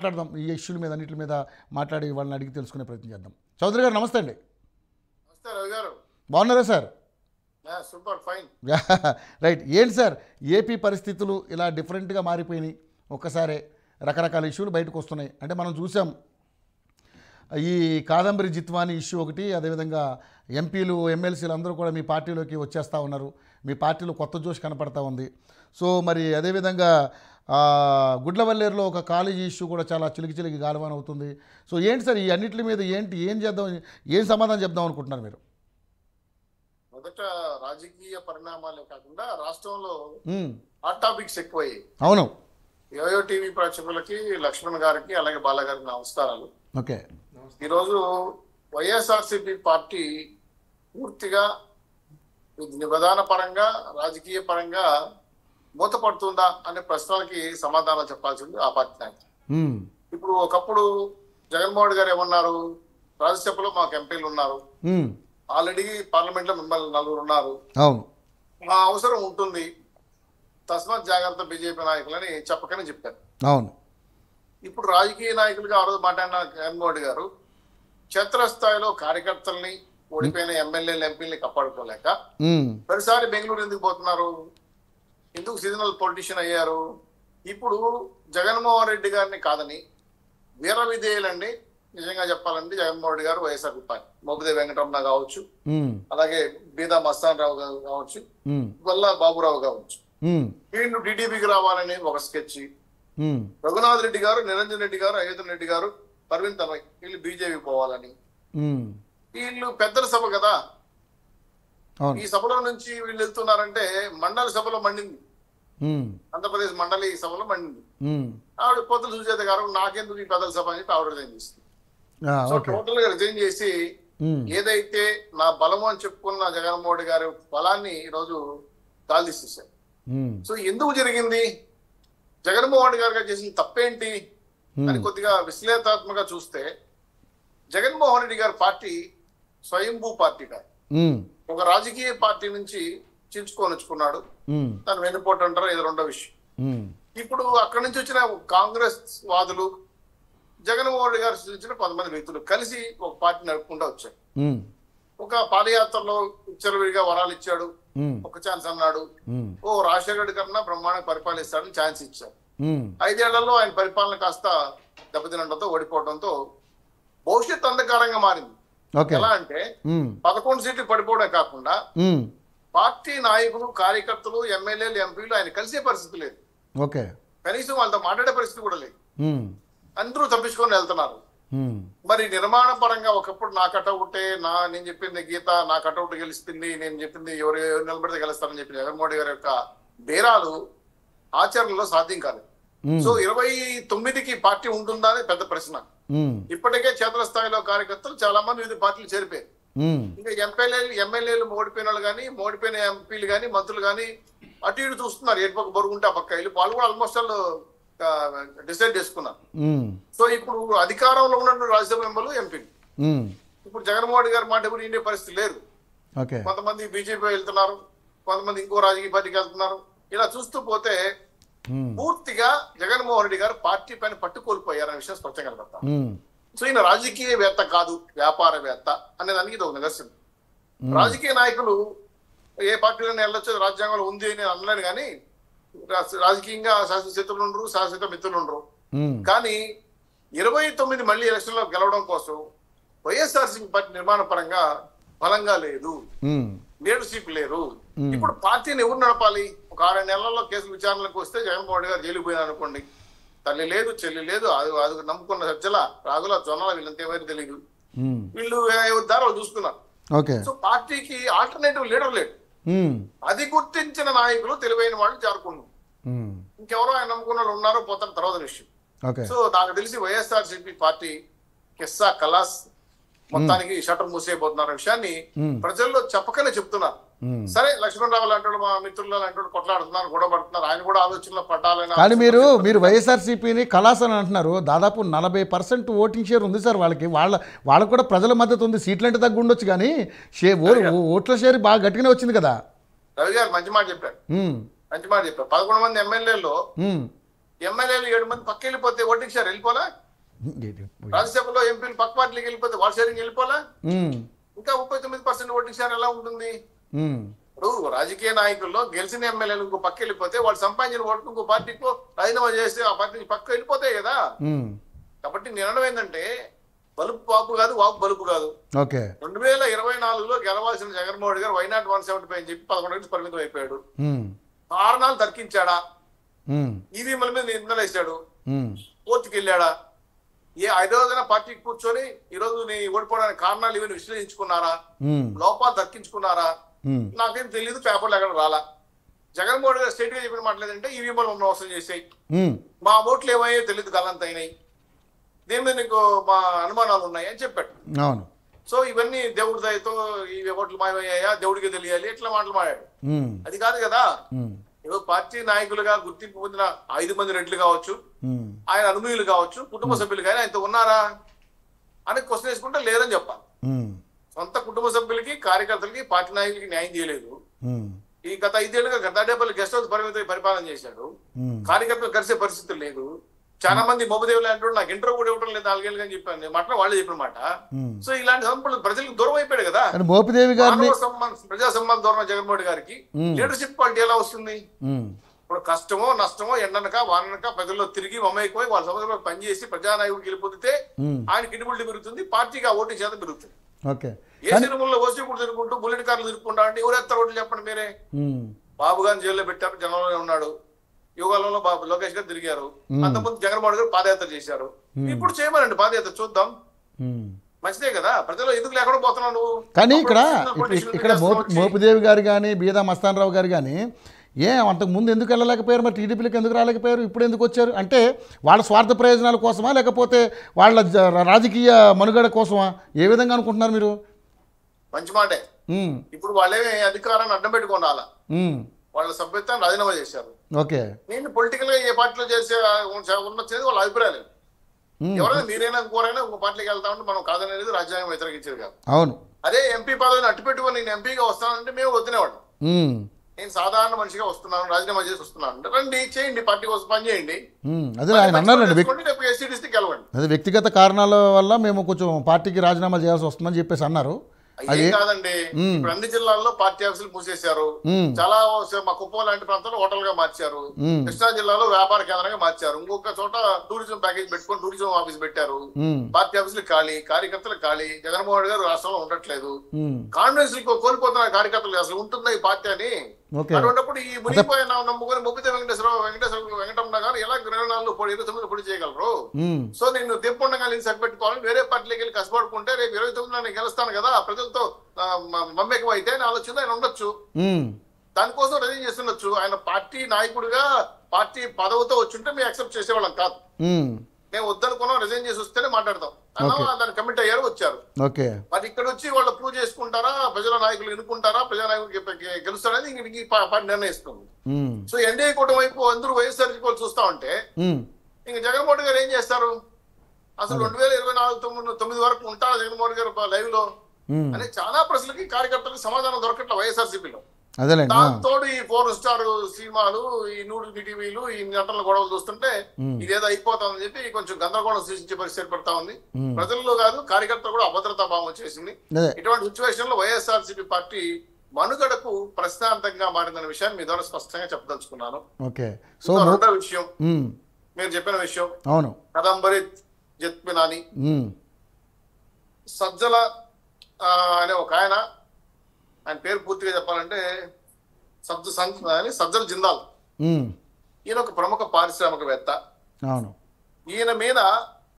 మాట్లాడదాం ఈ ఇష్యూల మీద అన్నిటి మీద మాట్లాడి వాళ్ళని అడిగి తెలుసుకునే ప్రయత్నం చేద్దాం చౌదరి గారు నమస్తే అండి నమస్తే రవి గారు బాగున్నారా సార్ సూపర్ ఫైన్ రైట్ ఏంటి సార్ ఏపీ పరిస్థితులు ఇలా డిఫరెంట్గా మారిపోయినాయి ఒక్కసారే రకరకాల ఇష్యూలు బయటకు వస్తున్నాయి అంటే మనం చూసాం ఈ కాదంబరి జిత్వాని ఇష్యూ ఒకటి అదేవిధంగా ఎంపీలు ఎమ్మెల్సీలు అందరూ కూడా మీ పార్టీలోకి వచ్చేస్తూ ఉన్నారు మీ పార్టీలో కొత్త జోష్ కనపడతా ఉంది సో మరి అదేవిధంగా ఆ, గుడ్లవల్లేరులో ఒక కాలేజీ ఇష్యూ కూడా చాలా చిలికి చిలికి గాలవాన్ అవుతుంది సో ఏంటి సార్ ఈ అన్నిటి మీద ఏంటి ఏం చేద్దాం ఏం సమాధానం చెప్దాం అనుకుంటున్నారు మీరు మొదట రాజకీయ పరిణామాలే కాకుండా రాష్ట్రంలో ఉమ్, హాట్ టాపిక్స్ ఎక్కువయ్యాయి అవును యోయో టీవీ ప్రేక్షకులకి లక్ష్మణ్ గారికి అలాగే బాల గారికి నమస్కారాలు ఓకే ఈరోజు వైఎస్ఆర్సీపీ పార్టీ పూర్తిగా విధాన పరంగా రాజకీయ పరంగా మూతపడుతుందా అనే ప్రశ్నలకి సమాధానం చెప్పాల్సింది ఆ పార్టీ నాయకులు ఉమ్, ఇప్పుడు ఒకప్పుడు జగన్మోహన్ రెడ్డి గారు ఏమన్నారు రాజ్యసభలో మాకు ఎంపీలు ఉన్నారు ఉమ్, ఆల్రెడీ పార్లమెంట్ లో మిమ్మల్ని నలుగురు ఉన్నారు అవును మా అవసరం ఉంటుంది తస్మాత్ జాగ్రత్త బీజేపీ నాయకులని చెప్పకనే చెప్పారు అవును ఇప్పుడు రాజకీయ నాయకులుగా ఆ రోజు మాట్లాడిన జగన్మోహన్ రెడ్డి గారు క్షేత్రస్థాయిలో కార్యకర్తల్ని ఓడిపోయిన ఎమ్మెల్యేలు ఎంపీలని కాపాడుకోలేక ఉమ్, ప్రతిసారి బెంగళూరు ఎందుకు పోతున్నారు ఎందుకు సీజనల్ పొలిటీషియన్ అయ్యారు ఇప్పుడు జగన్మోహన్ రెడ్డి గారిని కాదని వీర విధేయులండి నిజంగా చెప్పాలంటే జగన్మోహన్ రెడ్డి గారు వైఎస్ఆర్ పార్టీ మోపిదేవి వెంకటరమణ కావచ్చు ఉమ్, అలాగే బీదా మస్తాన్ రావు గారు కావచ్చు ఉమ్, వల్ల బాబురావు కావచ్చు ఉమ్, వీళ్ళు టీడీపీకి రావాలని ఒక స్కెచ్ ఉమ్, రఘునాథ్ రెడ్డి గారు నిరంజన్ రెడ్డి గారు అయోధన్ రెడ్డి గారు పర్వీన్ తమయ్ వీళ్ళు బీజేపీ పోవాలని ఉమ్, వీళ్ళు పెద్దల సభ కదా అవును ఈ సభలో నుంచి వీళ్ళు వెళ్తున్నారంటే మండలి సభలో మండింది ఉమ్, ఆంధ్రప్రదేశ్ మండలి సభలో మండింది ఉమ్, ఆవిడ పొత్తుల సుజాత గారు నాకెందుకు ఈ పెద్దల సభ అని చెప్పి ఆవిడ రిజైన్ చేసింది ఆ, సో ఓకే టోటల్ గా రిజైన్ చేసి ఉమ్, ఏదైతే నా బలము అని చెప్పుకున్న జగన్మోహన్ రెడ్డి గారి బలాన్ని ఈరోజు గాలిస్తీశారు ఉమ్, సో ఎందుకు జరిగింది జగన్మోహన్ రెడ్డి గారు చేసిన తప్పేంటి అని కొద్దిగా విశ్లేషాత్మక చూస్తే జగన్మోహన్ రెడ్డి గారి పార్టీ స్వయంభూ పార్టీ కాదు ఉమ్, ఒక రాజకీయ పార్టీ నుంచి చించుకొని వచ్చుకున్నాడు ఉమ్, దాని వెన్నుపోటు అంటారు ఇది రెండో విషయం ఉమ్, ఇప్పుడు అక్కడి నుంచి వచ్చిన కాంగ్రెస్ వాదులు జగన్మోహన్ రెడ్డి గారు సృష్టించిన కొంతమంది వ్యక్తులు కలిసి ఒక పార్టీ నడుపుకుంటూ వచ్చారు ఉమ్, ఒక పాదయాత్రలో విచ్చలవిడిగా వరాలు ఇచ్చాడు ఉమ్, ఒక ఛాన్స్ అన్నాడు ఉమ్, ఓ రాజశేఖర రెడ్డి కన్నా బ్రహ్మాండంగా పరిపాలిస్తాడని ఛాన్స్ ఇచ్చారు ఉమ్, ఐదేళ్లలో ఆయన పరిపాలన కాస్త దెబ్బతినడంతో ఓడిపోవడంతో భవిష్యత్ అంధకారంగా మారింది ఓకే ఎలా అంటే ఉమ్, పదకొండు సీట్లు పడిపోవడం కాకుండా ఉమ్, పార్టీ నాయకులు కార్యకర్తలు ఎమ్మెల్యేలు ఎంపీలు ఆయన కలిసే పరిస్థితి లేదు ఓకే కనీసం వాళ్ళతో మాట్లాడే పరిస్థితి కూడా లేదు ఉమ్, అందరూ తప్పించుకొని వెళ్తున్నారు ఉమ్, మరి నిర్మాణ పరంగా ఒకప్పుడు నా కటౌటే నా నేను చెప్పింది గీత నా కటౌట్ గెలుస్తుంది నేను చెప్పింది ఎవరు ఎవరు నిలబడితే గెలుస్తారని చెప్పిన జగన్మోహన్ రెడ్డి గారి యొక్క బేరాలు ఆచరణలో సాధ్యం కాలేదు ఉమ్, సో ఇరవై తొమ్మిదికి పార్టీ ఉంటుందా అని పెద్ద ప్రశ్న ఉమ్, ఇప్పటికే క్షేత్రస్థాయిలో కార్యకర్తలు చాలా మంది వివిధ పార్టీలు చేరిపోయారు ఉమ్, ఇంకా ఎంపీఎల్ఏలు ఎమ్మెల్యేలు ఓడిపోయిన వాళ్ళు కానీ ఓడిపోయిన ఎంపీలు కానీ మంత్రులు కానీ అటు ఇటు చూస్తున్నారు ఏ పక్క బొరుగుంటే ఆ పక్క వెళ్ళి వాళ్ళు కూడా ఆల్మోస్ట్ వాళ్ళు డిసైడ్ చేసుకున్నారు ఉమ్, సో ఇప్పుడు అధికారంలో ఉన్న రాజ్యసభ మెంబర్లు ఎంపీలు ఉమ్, ఇప్పుడు జగన్మోహన్ రెడ్డి గారి మాట ఎవరు వినే పరిస్థితి లేదు ఓకే కొంతమంది బీజేపీ వెళ్తున్నారు కొంతమంది ఇంకో రాజకీయ పార్టీకి వెళ్తున్నారు ఇలా చూస్తూ పోతే ఉమ్, పూర్తిగా జగన్మోహన్ రెడ్డి గారు పార్టీ పైన పట్టుకోల్పోయారనే విషయం స్పష్టంగా కనబడతాం ఉమ్, సో ఈయన రాజకీయవేత్త కాదు వ్యాపారవేత్త అనే దానికి ఇది ఒక నిదర్శనం రాజకీయ నాయకులు ఏ పార్టీలోనే వెళ్ళొచ్చు అది రాజ్యాంగంలో ఉంది అని నేను అనలేను కానీ రా- రాజకీయంగా శాశ్వతలు ఉండరు శాశ్వత మిత్రులు ఉండరు ఉమ్, కానీ ఇరవై తొమ్మిది మళ్ళీ ఎలక్షన్ లో గెలవడం కోసం వైఎస్ఆర్సీపీ పార్టీ నిర్మాణ పరంగా బలంగా లేదు ఉమ్, లీడర్షిప్ లేరు ఇప్పుడు పార్టీని ఎవరు నడపాలి ఒక ఆరు నెలల్లో కేసు విచారణలకు వస్తే జగన్మోహన్ రెడ్డి గారు జైలుకు పోయినా అనుకోండి తల్లి లేదు చెల్లి లేదు అది అది నమ్ముకున్న సజ్జల రాగుల జొన్నల వీళ్ళంతా ఎవరికి తెలియదు ఉమ్, వీళ్ళు ఎవరి దారి వాళ్ళు చూసుకున్నారు ఓకే సో పార్టీకి ఆల్టర్నేటివ్ లీడర్ లేడు ఉమ్, అది గుర్తించిన నాయకులు తెలివైన వాళ్ళు చేరుకున్నారు ఉమ్, ఇంకెవరో ఆయన నమ్ముకున్న వాళ్ళు ఉన్నారో పోతారు తర్వాత విషయం ఓకే సో నాకు తెలిసి వైఎస్ఆర్ సిపి పార్టీ కిస్సా కలాస్ మొత్తానికి షటర్ మూసేయబోతున్న విషయాన్ని Hmm. ప్రజల్లో చెప్పకనే చెప్తున్నారు ఉమ్. సరే లక్ష్మణరావు లాంటి మా మిత్రులు లాంటి కొట్లాడుతున్నారు గొడవ పడుతున్నారు ఆయన కూడా ఆలోచనలో పట్టాలని కానీ మీరు మీరు వైఎస్ఆర్సీపీని కలాస్ అని అంటున్నారు దాదాపు నలభై పర్సెంట్ ఓటింగ్ షేర్ ఉంది సార్ వాళ్ళకి వాళ్ళ వాళ్ళకు కూడా ప్రజల మద్దతు ఉంది సీట్లు అంటే తగ్గు ఉండొచ్చు కానీ షే ఓ- ఓ- ఓట్ల షేర్ బాగా గట్టిగానే వచ్చింది కదా రవి గారు మంచి మాట చెప్పారు ఉమ్, మంచి మాట చెప్పారు పదకొండు మంది ఎమ్మెల్యేలో ఉమ్, ఎమ్మెల్యేలు ఏడు మంది పక్క వెళ్ళిపోతే ఓటింగ్ షేర్ వెళ్ళిపోలా రాజ్యసభలో ఎంపీలు పక్క పార్టీలకు వెళ్ళిపోతే వాళ్ళ షేరింగ్ వెళ్ళిపోలా ఉమ్, ఇంకా ముప్పై తొమ్మిది పర్సెంట్ ఓటింగ్ షేర్ ఎలా ఉంటుంది ఉమ్, ఇప్పుడు రాజకీయ నాయకుల్లో గెలిచిన ఎమ్మెల్యేలు ఇంకో పక్క వెళ్ళిపోతే వాళ్ళు సంపాదించిన ఓట్లు ఇంకో పార్టీకి రాజీనామా చేస్తే ఆ పార్టీ నుంచి పక్క వెళ్ళిపోతాయి కదా ఉమ్, కాబట్టి నిర్ణయం ఏంటంటే బలుపు పాపు కాదు వాపు బలుపు కాదు ఓకే రెండు వేల ఇరవై నాలుగులో గెలవాల్సిన జగన్మోహన్ రెడ్డి గారు వైనాట్ వన్ సెవెంటీ ఫైవ్ అని చెప్పి పదకొండు గంటలు పరిమితం అయిపోయాడు ఉమ్, కారణాలు తర్కించాడా ఉమ్, ఈవీఎంల మీద నిందలేశాడు ఉమ్, కోర్టుకి వెళ్ళాడా ఏ ఐదు రోజున పార్టీకి కూర్చొని ఈ రోజు నీ ఓడిపోవడానికి కారణాలు ఇవన్నీ విశ్లేషించుకున్నారా ఉమ్, లోపాలు దక్కించుకున్నారా ఉమ్, నాకేం తెలియదు పేపర్లు ఎక్కడ రాలా జగన్మోహన్ గారు స్టేట్ గా చెప్పిన మాట్లాడంటే ఈవీఎంలు మోసం చేసాయి ఉమ్, మా ఓట్లు ఏమయ్యాయో తెలియదు గల్లంత అయినాయి దీని మీద నీకు మా అనుమానాలు ఉన్నాయి అని చెప్పాడు అవును సో ఇవన్నీ దేవుడి దయతో ఈ ఓట్లు మాయమయ్యాయా దేవుడికి తెలియాలి ఇట్లా మాటలు మాడాడు ఉమ్, అది కాదు కదా ఉమ్, ఏదో పార్టీ నాయకులుగా గుర్తింపు పొందిన ఐదు మంది రెడ్లు కావచ్చు ఉమ్, ఆయన అనుమీయులు కావచ్చు కుటుంబ సభ్యులు కానీ ఆయనతో ఉన్నారా అని క్వశ్చన్ వేసుకుంటే లేరని చెప్పాలి ఉమ్, సొంత కుటుంబ సభ్యులకి కార్యకర్తలకి పార్టీ నాయకులకి న్యాయం చేయలేదు ఉమ్, ఈ గత ఐదేళ్లుగా గద్దాడేపల్లి గెస్ట్ హౌస్ పరిమితి పరిపాలన చేశాడు ఉమ్, కార్యకర్తలు కలిసే పరిస్థితి లేదు చాలా మంది మోపదేవులు అంటాడు నాకు ఇంటర్వ్యూ కూడా ఇవ్వడం లేదు నాలుగేళ్ళు అని చెప్పాను మాట వాళ్ళే చెప్పిన మాట ఉమ్. సో ఇలాంటి సంపదలు ప్రజలకు దూరం అయిపోయాడు కదా కానీ మోపిదేవి గారిని మానవ సంబంధం ప్రజా సంబంధం దూరం జగన్మోహన్ రెడ్డి గారికి ఉమ్. లీడర్షిప్ క్వాలిటీ ఎలా వస్తుంది ఉమ్, ఇప్పుడు కష్టమో నష్టమో ఎండనక వాననక ప్రజల్లో తిరిగి మమ్మైపోయి వాళ్ళ సమస్యలో పనిచేసి ప్రజానాయకుడికి వెళ్ళిపోతే ఉమ్, ఆయన కిడిబుల్టీ పెరుగుతుంది పార్టీకి ఆ ఓటింగ్ శాతం పెరుగుతుంది ఓకే ఏ సినిమాల్లో వచ్చి కూడా తిరుగుకుంటూ బుల్లెట్ కార్లు తిరుగుకుంటా అంటే ఎవరు ఎత్తారు ఓట్లు చెప్పండి మీరే ఉమ్, బాబు గారిని జైల్లో పెట్టారు జనంలోనే ఉన్నాడు యుగాలంలో బాబు లోకేష్ గారు తిరిగారు అంతకుముందు జగన్మోహన్ గారు పాదయాత్ర చేశారు ఇప్పుడు చేయమనండి పాదయాత్ర చూద్దాం ఉమ్. మంచిదే కదా ప్రజలు ఎందుకు లేకుండా పోతున్నావు నువ్వు కానీ ఇక్కడ అప్పుడు ఇక్కడ- politician ఇక్కడ మోపి చేస్తున్నావు వచ్చి. మోపిదేవి గారు కానీ బీదా మస్తాన్ రావు గారు కానీ ఏ అంతకు ముందు ఎందుకు వెళ్ళలేకపోయారు మరి టీడీపీలకు ఎందుకు రాలేకపోయారు ఇప్పుడు ఎందుకు వచ్చారు అంటే వాళ్ళ స్వార్థ ప్రయోజనాల కోసమా లేకపోతే వాళ్ళ జ- రాజకీయ మనుగడ కోసమా ఏ విధంగా అనుకుంటున్నారు మీరు మంచి మాటే ఉమ్, ఇప్పుడు వాళ్ళేమి అధికారాన్ని అడ్డం పెట్టుకొని రాలా ఉమ్, వాళ్ళ సభ్యత్వాన్ని రాజీనామా చేశారు ఓకే నేను పొలిటికల్ గా ఏ పార్టీలో చేసే ఉన్నది వాళ్ళ అభిప్రాయాలు ఉమ్, ఎవరైనా మీరైనా ఇంకోరైనా ఇంకో పార్టీకి వెళ్తామంటే మనం కాదనేది రాజ్యాంగం వ్యతిరేకించేది కాదు అవును అదే ఎంపీ పదవిని అట్టు పెట్టుకొని నేను ఎంపీగా వస్తానంటే మేము వద్దునేవాడు ఉమ్, నేను సాధారణ మనిషిగా వస్తున్నాను రాజీనామా చేసి వస్తున్నాను అంటే రండి చేయండి పార్టీ కోసం పని చేయండి ఉమ్, అదే ఆయన అన్నారండి వ్యక్తి తెచ్చుకోండి, రేపు ఎస్సీ డిస్టిక్ గెలవండి అదే వ్యక్తిగత కారణాల వల్ల మేము కొంచెం పార్టీకి రాజీనామా చేయాల్సి వస్తుందని చెప్పేసి అన్నారు అయ్యేం కాదండి ఇప్పుడు అన్ని జిల్లాల్లో పార్టీ ఆఫీసులు మూసేశారు ఉమ్, చాలా మా కుప్పం లాంటి ప్రాంతాల్లో హోటల్ గా మార్చారు ఉమ్, కృష్ణా జిల్లాలో వ్యాపార కేంద్రంగా మార్చారు ఇంకొక చోట టూరిజం ప్యాకేజ్ పెట్టుకొని టూరిజం ఆఫీస్ పెట్టారు ఉమ్, పార్టీ ఆఫీసులు ఖాళీ కార్యకర్తలు ఖాళీ జగన్మోహన్ రెడ్డి గారు రాష్ట్రంలో ఉండట్లేదు ఉమ్, కాన్ఫిడెన్స్ కోల్పోతున్నారు కార్యకర్తలు అసలు ఉంటుందా ఈ పార్టీ అని ఓకే అటువంటిప్పుడు ఈ మునిగిపోయిన నమ్ముకొని ముప్పితే వెంకటేశ్వరరావు వెంకటేశ్వర వెంకటరమణ గారు ఎలా ఇరవై నాలుగు పొడి ఇరవై తొమ్మిది పొడి చేయగలరు ఉమ్, సో నేను దింపుండగా నేను సరిపెట్టుకోవాలి వేరే పార్టీలోకి వెళ్ళి కష్టపడుకుంటే రేపు ఇరవై తొమ్మిది నేను గెలుస్తాను కదా ప్రజలతో ఆ, మ- మమ్మకం అయితే అని ఆలోచన ఆయన ఉండొచ్చు ఉమ్, దానికోసం రిజైన్ చేస్తుండొచ్చు ఆయన పార్టీ నాయకుడిగా పార్టీ పదవితో వచ్చుంటే మేము యాక్సెప్ట్ చేసేవాళ్ళం కాదు ఉమ్, మేము వద్దనుకున్నాం రిజైన్ చేసి వస్తేనే మాట్లాడతాం అలా దాన్ని కమిట్ అయ్యారు వచ్చారు ఓకే మరి ఇక్కడ వచ్చి వాళ్ళు ప్రూవ్ చేసుకుంటారా ప్రజల నాయకులు ఎన్నుకుంటారా ప్రజా నాయకులు గెలుస్తారనేది ఇంక ఇంక ఈ పా- పార్టీ నిర్ణయిస్తుంది ఉమ్, సో ఎన్డీఏ కూటమి వైపు అందరూ వైఎస్ఆర్ వాళ్ళు చూస్తా ఉంటే ఉమ్, ఇంక జగన్మోహన్ రెడ్డి గారు ఏం చేస్తారు అసలు రెండు వేల ఇరవై నాలుగు తొమ్మిది తొమ్మిది వరకు ఉంటారా జగన్మోహన్ రెడ్డి గారు లైవ్ లో ఉమ్, అని చాలా ప్రశ్నలకి కార్యకర్తలకు సమాధానం దొరకట్ల వైఎస్ఆర్సీపీలో అదేలేండి ఆ, దాంతో ఈ ఫోర్ స్టార్ సినిమాలు ఈ నూడు టీవీలు ఈ నటనల గొడవలు చూస్తుంటే ఇదేదో అయిపోతామని చెప్పి కొంచెం గందరగోళం సృష్టించే పరిస్థితి ఏర్పడతా ఉంది ఉమ్, ప్రజల్లో కాదు కార్యకర్తలు కూడా అభద్రతా భావం వచ్చేసింది అదే ఇటువంటి సిచ్యువేషన్ లో వైఎస్ఆర్సీపీ పార్టీ మనుగడకు ప్రశ్నార్థంగా మారిందనే విషయాన్ని మీ ద్వారా స్పష్టంగా చెప్పదలుచుకున్నాను ఓకే సో ఇంకా మో- రెండో విషయం ఉమ్, మీరు చెప్పిన విషయం అవును కదంబరి జత్మినాని ఉమ్, సజ్జల ఆ, అనే ఒక ఆయన ఆయన పేరు పూర్తిగా చెప్పాలంటే సజ్జ సంజ్ అని సజ్జల జిందాల్ ఉమ్, ఈయన ఒక ప్రముఖ పారిశ్రామికవేత్త అవును ఈయన మీద